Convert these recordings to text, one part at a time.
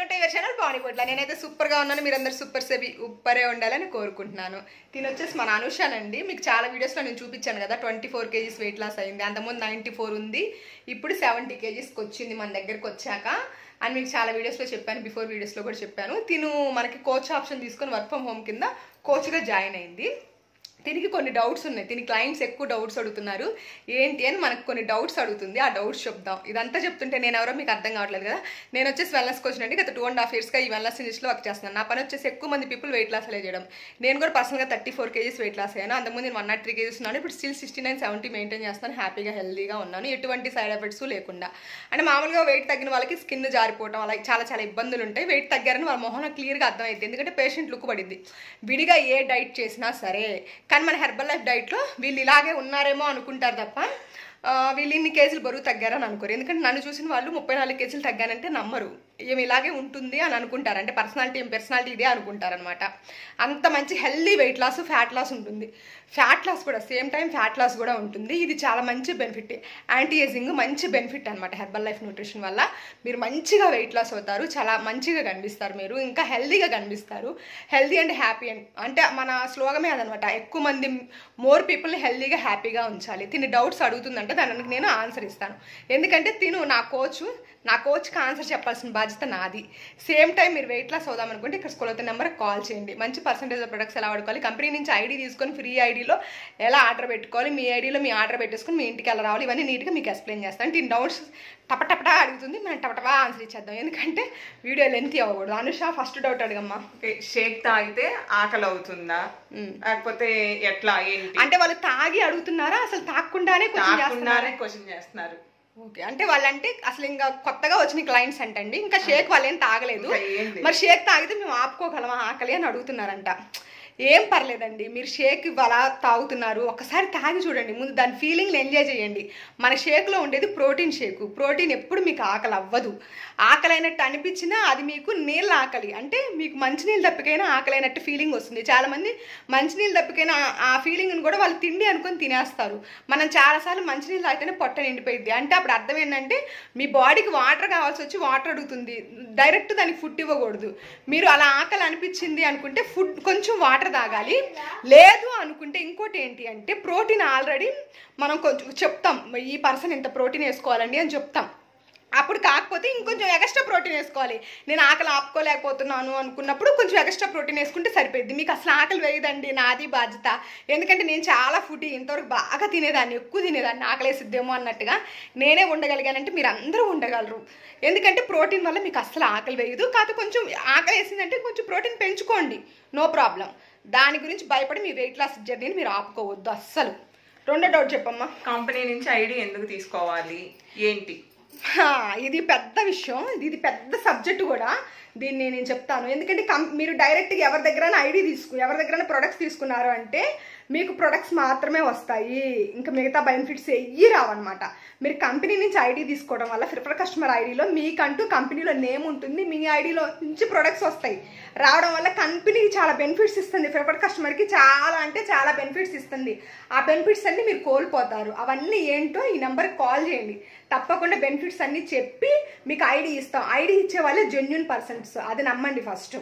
To your channel బాడీవుడ్లో నేనైతే సూపర్గా ఉన్నాను మీరందరూ సూపర్ సెవి ఉప్పరే ఉండాలని కోరుకుంటున్నాను దీని వచ్చేసి మన అనుషానండి మీకు చాలా వీడియోస్లో నేను చూపించాను కదా twenty four kgs weight loss అయింది అంతకుముందు నైంటీ ఫోర్ ఉంది ఇప్పుడు సెవెంటీ కేజీస్కి వచ్చింది మన దగ్గరకు వచ్చాక అని మీకు చాలా వీడియోస్లో చెప్పాను బిఫోర్ వీడియోస్లో కూడా చెప్పాను తిను మనకి కోచ్ ఆప్షన్ తీసుకొని వర్క్ ఫ్రమ్ హోమ్ కింద కోచ్గా జాయిన్ అయింది దీనికి కొన్ని డౌట్స్ ఉన్నాయి దీని క్లయింట్స్ ఎక్కువ డౌట్స్ అడుగుతున్నారు ఏంటి అని మనకు కొన్ని డౌట్స్ అడుగుతుంది ఆ డౌట్స్ చెప్దాం ఇదంతా చెప్తుంటే నేను ఎవరో మీకు అర్థం కావట్లేదు కదా నేను వచ్చేసి వెల్నెస్ కోచ్ అండి గత టూ అండ్ హాఫ్ ఇయర్స్గా ఈ వెల్నెస్ ఇండస్ట్రీలో వర్క్ చేస్తున్నాను నా పని వచ్చేసి ఎక్కువ మంది పీపుల్ వెయిట్ లాస్ అలే చేయడం నేను కూడా పర్సనల్గా thirty four kgs weight loss అయ్యాను అంతకుముందు నేను వన్ నాట్ త్రీ కేజీస్ ఉన్నాను ఇప్పుడు still sixty nine seventy maintain చేస్తాను హ్యాపీగా హెల్దీగా ఉన్నాను ఎటువంటి సైడ్ ఎఫెక్ట్స్ లేకుండా అంటే మామూలుగా వెయిట్ తగ్గిన వాళ్ళకి స్కిన్ జారిపోవడం అలా చాలా చాలా ఇబ్బందులు ఉంటాయి వెయిట్ తగ్గారని వాళ్ళ మొహం క్లియర్గా అర్థమైంది ఎందుకంటే పేషెంట్ లుక్ పడింది విడిగా ఏ డైట్ చేసినా సరే కానీ మన హెర్బల్ లైఫ్ డైట్లో వీళ్ళు ఇలాగే ఉన్నారేమో అనుకుంటారు తప్ప ఆ, వీళ్ళు ఇన్ని కేజీలు బరువు తగ్గారని అనుకోరు ఎందుకంటే నన్ను చూసిన వాళ్ళు ముప్పై నాలుగు కేజీలు తగ్గానంటే నమ్మరు ఏమి ఇలాగే ఉంటుంది అని అనుకుంటారు అంటే పర్సనాలిటీ ఏం పర్సనాలిటీ ఇదే అనుకుంటారనమాట అంత మంచి healthy weight loss fat loss ఉంటుంది ఫ్యాట్ లాస్ కూడా సేమ్ టైం ఫ్యాట్ లాస్ కూడా ఉంటుంది ఇది చాలా మంచి బెనిఫిట్ యాంటీ ఏజింగ్ మంచి బెనిఫిట్ అనమాట హెర్బల్ లైఫ్ న్యూట్రిషన్ వల్ల మీరు మంచిగా వెయిట్ లాస్ అవుతారు చాలా మంచిగా కనిపిస్తారు మీరు ఇంకా హెల్దీగా కనిపిస్తారు హెల్దీ అండ్ హ్యాపీ అండ్ అంటే మన స్లోగమే అదనమాట ఎక్కువ మంది మోర్ పీపుల్ని హెల్దీగా హ్యాపీగా ఉంచాలి తిని డౌట్స్ అడుగుతుందంటే దానికి నేను ఆన్సర్ ఇస్తాను ఎందుకంటే తిను నా కోచ్ నా కోచ్కి ఆన్సర్ చెప్పాల్సిన బాధ్యత నాది సేమ్ టైం మీరు వెయిట్ లాస్ అవుదాం అనుకుంటే ఇక్కడ స్కూల్ అవుతున్న నెంబర్కి కాల్ చేయండి మంచి పర్సంటేజ్ ఆఫ్ ప్రొడక్ట్స్ ఎలా వాడుకోవాలి కంపెనీ నుంచి ఐడి తీసుకొని ఫ్రీ ఐడిలో ఎలా ఆర్డర్ పెట్టుకోవాలి మీ ఐడిలో మీ ఆర్డర్ పెట్టేసుకొని మీ ఇంటికి ఎలా రావాలి ఇవన్నీ నీట్గా మీకు ఎక్స్ప్లెయిన్ చేస్తాను దీని డౌట్స్ టపటపటా అడుగుతుంది మనం టపటపా ఆన్సర్ ఇచ్చేద్దాం ఎందుకంటే వీడియో లెంత్ అవ్వకూడదు అనుష ఫస్ట్ డౌట్ అడగమ్మా ఓకే, షేక్ తాగితే ఆకలి అవుతుందా లేకపోతే ఎట్లా ఏంటి అంటే వాళ్ళు తాగి అడుగుతున్నారా అసలు తాగకుండానే కొంచెం చేస్తున్నారా తాగకుండానే క్వశ్చన్ చేస్తున్నారు ఓకే అంటే వాళ్ళంటే అసలు ఇంకా కొత్తగా వచ్చిన క్లయింట్స్ అంటండి ఇంకా షేక్ వాళ్ళు ఏం తాగలేదు ఇంకా ఏం లేదు. మరి షేక్ తాగితే మేము ఆపుకోగలమా ఆకలి అని అడుగుతున్నారంట ఏం పర్లేదండి మీరు షేక్ ఇవాళ తాగుతున్నారు ఒకసారి తాగి చూడండి ముందు దాని ఫీలింగ్ని ఎంజాయ్ చేయండి మన షేక్లో ఉండేది ప్రోటీన్ షేక్ ప్రోటీన్ ఎప్పుడు మీకు ఆకలి అవ్వదు ఆకలి అయినట్టు అనిపించినా అది మీకు నీళ్ళ ఆకలి అంటే మీకు మంచినీళ్ళు తప్పికైనా ఆకలి అయినట్టు ఫీలింగ్ వస్తుంది చాలామంది మంచినీళ్ళు తప్పికైనా ఆ- ఆ ఫీలింగ్ని కూడా వాళ్ళు తిండి అనుకొని తినేస్తారు మనం చాలాసార్లు మంచినీళ్ళు తాగితేనే పొట్ట నిండిపోయింది అంటే అప్పుడు అర్థం ఏంటంటే మీ బాడీకి వాటర్ కావాల్సి వచ్చి వాటర్ అడుగుతుంది డైరెక్ట్ దానికి ఫుడ్ ఇవ్వకూడదు మీరు అలా ఆకలి అనిపించింది అనుకుంటే ఫుడ్ కొంచెం వాటర్ తాగాలి లేదు అనుకుంటే ఇంకోటి ఏంటి అంటే ప్రోటీన్ ఆల్రెడీ మనం కొంచెం చెప్తాం ఈ పర్సన్ ఇంత ప్రోటీన్ వేసుకోవాలండి అని చెప్తాం అప్పుడు కాకపోతే ఇంకొంచెం ఎక్స్ట్రా ప్రోటీన్ వేసుకోవాలి నేను ఆకలి ఆపుకోలేకపోతున్నాను అనుకున్నప్పుడు కొంచెం ఎక్స్ట్రా ప్రోటీన్ వేసుకుంటే సరిపోద్ది మీకు అసలు ఆకలి వేయదండి నాది బాధ్యత ఎందుకంటే నేను చాలా ఫుడ్ ఇంతవరకు బాగా తినేదాన్ని ఎక్కువ తినేదాన్ని ఆకలేసిద్దేమో అన్నట్టుగా నేనే ఉండగలిగానంటే మీరు అందరూ ఉండగలరు ఎందుకంటే ప్రోటీన్ వల్ల మీకు అసలు ఆకలి వేయదు కాకపోతే కొంచెం ఆకలి వేసిందంటే కొంచెం ప్రోటీన్ పెంచుకోండి నో ప్రాబ్లం దాని గురించి భయపడి మీ వెయిట్ లాస్ జర్నీని మీరు ఆపుకోవద్దు అస్సలు రెండో డౌట్ చెప్పమ్మా కంపెనీ నుంచి ఐడి ఎందుకు తీసుకోవాలి ఏంటి హా, ఇది పెద్ద విషయం ఇది ఇది పెద్ద సబ్జెక్ట్ కూడా దీన్ని నేను చెప్తాను ఎందుకంటే కం మీరు డైరెక్ట్గా ఎవరి దగ్గర ఐడి తీసుకు ఎవరి దగ్గర ప్రొడక్ట్స్ తీసుకున్నారు అంటే మీకు ప్రొడక్ట్స్ మాత్రమే వస్తాయి ఇంకా మిగతా బెనిఫిట్స్ ఎయ్యి రావన్నమాట మీరు కంపెనీ నుంచి ఐడి తీసుకోవడం వల్ల ప్రిఫర్ కస్టమర్ ఐడిలో మీకంటూ కంపెనీలో నేమ్ ఉంటుంది మీ ఐడిలో నుంచి ప్రొడక్ట్స్ వస్తాయి రావడం వల్ల కంపెనీ చాలా బెనిఫిట్స్ ఇస్తుంది ప్రిఫర్ కస్టమర్కి చాలా అంటే చాలా బెనిఫిట్స్ ఇస్తుంది ఆ బెనిఫిట్స్ అన్ని మీరు కోల్పోతారు అవన్నీ ఏంటో ఈ నెంబర్కి కాల్ చేయండి తప్పకుండా బెనిఫిట్స్ అన్ని చెప్పి మీకు ఐడి ఇస్తాం ఐడి ఇచ్చే వాళ్ళే జెన్యున్ పర్సన్స్ అది నమ్మండి ఫస్ట్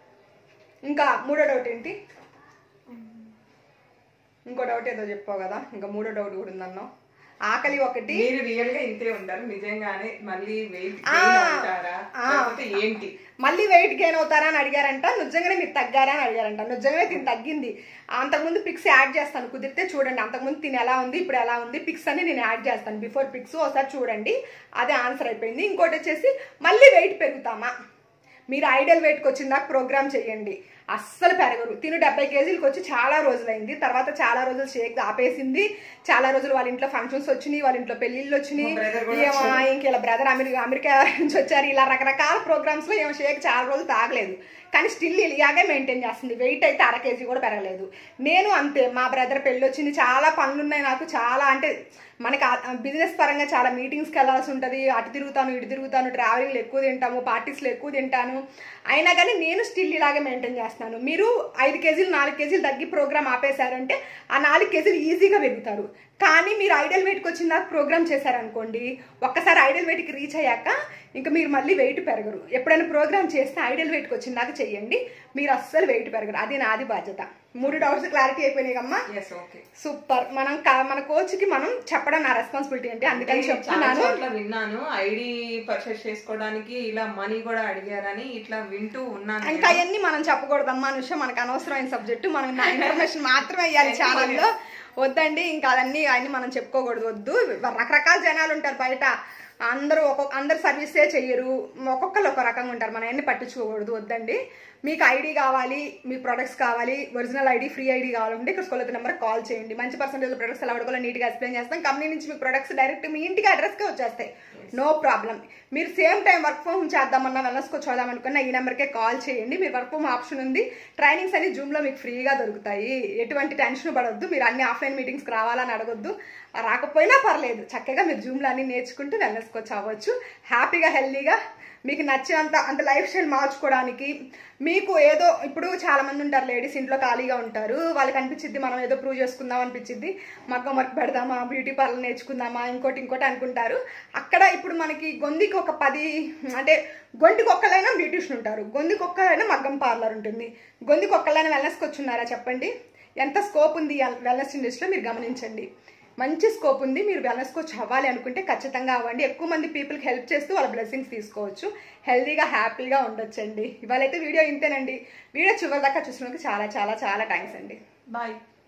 ఇంకా మూడో డౌట్ ఏంటి ఇంకో డౌట్ ఏదో చెప్పావు కదా ఇంకా మూడో డౌట్ కూడా ఉందన్నావు ఆకలి ఒకటి మీరు రియల్ గా ఇంతే ఉంటారు నిజంగానే మళ్ళీ వెయిట్ ఆ, అవుతారా ఆ. లేకపోతే ఏంటి మళ్ళీ వెయిట్ గెయిన్ అవుతారా అని అడిగారంట నిజంగానే మీరు తగ్గారా అని అడిగారంట నిజంగానే తిని తగ్గింది అంతకుముందు పిక్స్ యాడ్ చేస్తాను కుదిరితే చూడండి అంతకుముందు తిని ఎలా ఉంది ఇప్పుడు ఎలా ఉంది పిక్స్ అని నేను యాడ్ చేస్తాను బిఫోర్ పిక్స్ ఒకసారి చూడండి అదే ఆన్సర్ అయిపోయింది ఇంకోటి వచ్చేసి మళ్ళీ వెయిట్ పెరుగుతామా మీరు ఐడియల్ వెయిట్కి వచ్చిన దాకా ప్రోగ్రామ్ చేయండి అస్సలు పెరగరు తిను డెబ్బై కేజీలకు వచ్చి చాలా రోజులైంది తర్వాత చాలా రోజులు షేక్ ఆపేసింది చాలా రోజులు వాళ్ళ ఇంట్లో ఫంక్షన్స్ వచ్చినాయి వాళ్ళ ఇంట్లో పెళ్ళిళ్ళు వచ్చినాయి మా brother కూడా ఏమో ఇంక ఇలా బ్రదర్ అమెరికా అమెరికా నుంచి వచ్చారు ఇలా రకరకాల ప్రోగ్రామ్స్ లో ఏమో షేక్ చాలా రోజులు తాగలేదు కానీ స్టిల్ ఇలాగే మెయింటైన్ చేస్తుంది వెయిట్ అయితే అర కేజీ కూడా పెరగలేదు నేను అంతే మా బ్రదర్ పెళ్ళి వచ్చింది చాలా పనులు ఉన్నాయి నాకు చాలా అంటే మనకి బిజినెస్ పరంగా చాలా మీటింగ్స్కి వెళ్ళాల్సి ఉంటుంది అటు తిరుగుతాను ఇటు తిరుగుతాను ట్రావెలింగ్లు ఎక్కువ తింటాము పార్టీస్లో ఎక్కువ తింటాను అయినా కానీ నేను స్టిల్ ఇలాగే మెయింటైన్ చేస్తాను చేస్తున్నాను మీరు ఐదు కేజీలు నాలుగు కేజీలు తగ్గి ప్రోగ్రామ్ ఆపేశారంటే ఆ నాలుగు కేజీలు ఈజీగా పెరుగుతారు కానీ మీరు ఐడల్ వెయిట్కి వచ్చిన దాకా ప్రోగ్రామ్ చేశారనుకోండి ఒక్కసారి ఐడల్ వెయిట్కి రీచ్ అయ్యాక ఇంకా మీరు మళ్ళీ వెయిట్ పెరగరు ఎప్పుడైనా ప్రోగ్రామ్ చేస్తే ఐడల్ వెయిట్కి వచ్చిన దాకా చెయ్యండి మీరు అస్సలు వెయిట్ పెరగరు అది నాది బాధ్యత మూడు డౌట్స్ క్లారిటీ అయిపోయినాయి అమ్మా ఎస్ ఓకే సూపర్ మనం కా- మన కోచ్ కి మనం చెప్పడం నా రెస్పాన్సిబిలిటీ అంటే అందుకని చాలా చెప్తున్నాను చోట్ల విన్నాను ఐడి పర్చేస్ చేసుకోవడానికి ఇలా మనీ కూడా అడిగారని ఇట్లా వింటూ ఉన్నాను ఇంకా అవన్నీ మనం చెప్పకూడదమ్మా అనుష మనకు అనవసరమైన సబ్జెక్టు మనం నా ఇన్ఫర్మేషన్ మాత్రమే ఇవ్వాలి ఛానల్లో వద్దండి ఇంకా అవన్నీ అవన్నీ మనం చెప్పుకోకూడదు వద్దు రకరకాల జనాలు ఉంటారు బయట అందరూ ఒక్కొక్క అందరు సర్వీసే చెయ్యరు ఒక్కొక్కరు ఒక రకంగా ఉంటారు మనం అన్ని పట్టించుకోకూడదు వద్దండి మీకు ఐడి కావాలి మీ ప్రొడక్ట్స్ కావాలి ఒరిజినల్ ఐడి ఫ్రీ ఐడి కావాలంటే ఇక్కడ స్కూల్ నెంబర్ కాల్ చేయండి మంచి పర్సంటేజ్ ప్రొడక్ట్స్ ఎలా వాడుకోవాలో నీట్గా ఎక్స్ప్లెయిన్ చేస్తాం కంపెనీ నుంచి మీ ప్రొడక్ట్స్ డైరెక్ట్ మీ ఇంటికి అడ్రస్కే వచ్చేస్తాయి నో ప్రాబ్లం మీరు same time work from home చేద్దామన్నా వెనస్కో చూద్దాం అనుకున్నా ఈ నెంబర్కే కాల్ చేయండి మీరు వర్క్ ఫ్రమ్ ఆప్షన్ ఉంది ట్రైనింగ్స్ అన్ని జూమ్లో మీకు ఫ్రీగా దొరుకుతాయి ఎటువంటి టెన్షన్ పడొద్దు మీరు అన్ని ఆఫ్లైన్ మీటింగ్స్కి రావాలని అడగొద్దు రాకపోయినా పర్లేదు చక్కగా మీరు జూమ్లో అన్ని నేర్చుకుంటూ వెనస్కోవచ్చు అవ్వచ్చు హ్యాపీగా హెల్దీగా మీకు నచ్చినంత అంటే లైఫ్ స్టైల్ మార్చుకోవడానికి మీకు ఏదో ఇప్పుడు చాలా మంది ఉంటారు లేడీస్ ఇంట్లో ఖాళీగా ఉంటారు వాళ్ళకి అనిపించింది మనం ఏదో ప్రూవ్ చేసుకుందాం అనిపించింది మగ్గం వర్క్ పెడదామా బ్యూటీ పార్లర్ నేర్చుకుందామా ఇంకోటి ఇంకోటి అనుకుంటారు అక్కడ ఇప్పుడు మనకి గొంతుకి ఒక పది అంటే గొంతుకి ఒక్కలైనా బ్యూటిషియన్ ఉంటారు గొంతుకి ఒక్కలైనా మగ్గం పార్లర్ ఉంటుంది గొంతుకి ఒక్కలైనా వెల్నెస్కి వచ్చున్నారా చెప్పండి ఎంత స్కోప్ ఉంది వెల్నెస్ ఇండస్ట్రీలో మీరు గమనించండి మంచి స్కోప్ ఉంది మీరు వెల్నెస్ కోచ్ అవ్వాలి అనుకుంటే ఖచ్చితంగా అవ్వండి ఎక్కువ మంది పీపుల్కి హెల్ప్ చేస్తూ వాళ్ళ బ్లెస్సింగ్స్ తీసుకోవచ్చు హెల్తీగా హ్యాపీగా ఉండొచ్చండి ఇవాళైతే వీడియో ఇంతేనండి వీడియో చివరి దాకా చూసినందుకు చాలా చాలా చాలా థ్యాంక్స్ అండి బాయ్